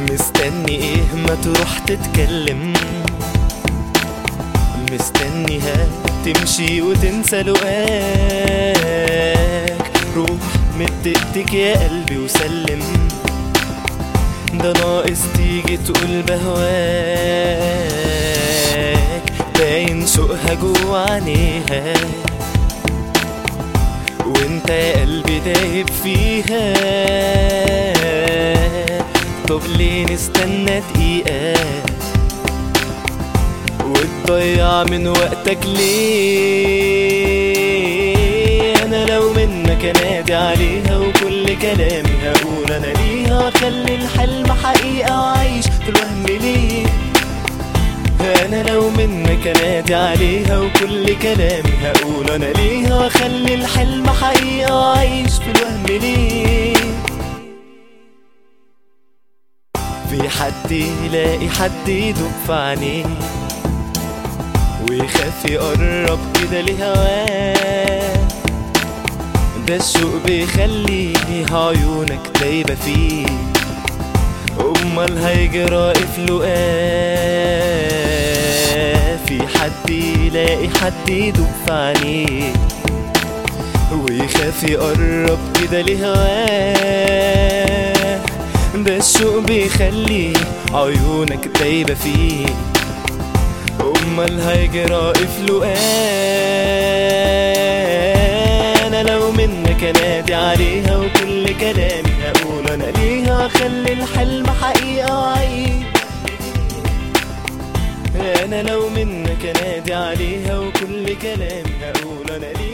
مستني ايه ما تروح تتكلم مستنيها تمشي وتنسى لقاك روح مد ايدك يا قلبي وسلم ده ناقص تيجي تقول بهواك باين شوقها جوا عينيها وانت يا قلبي دايب فيها طب ليه نستنى دقيقة وتضيع من وقتك ليه انا لو منك انادي عليها وكل كلامي هقول انا ليها واخلي الحلم حقيقة وعيش في الوهم ليه انا لو منك انادي عليها وكل كلامي هقول انا ليها واخلي الحلم حقيقة وعيش في الوهم ليه في حد يلاقي حد يدوب في عينيه ويخاف يقرب كده لهواه ده الشوق بيخلي عيونك دايبة فيه امال هيجرى في لقاه في حد يلاقي حد يدوب في عينيه ويخاف يقرب كده لهواه ده الشوق بيخلي عيونك دايبة فيه امال هيجرى في لقاه انا لو منك انادي عليها وكل كلامي هقول انا ليها اخلي الحلم حقيقة وعيش انا لو منك انادي عليها وكل كلامي هقول انا ليها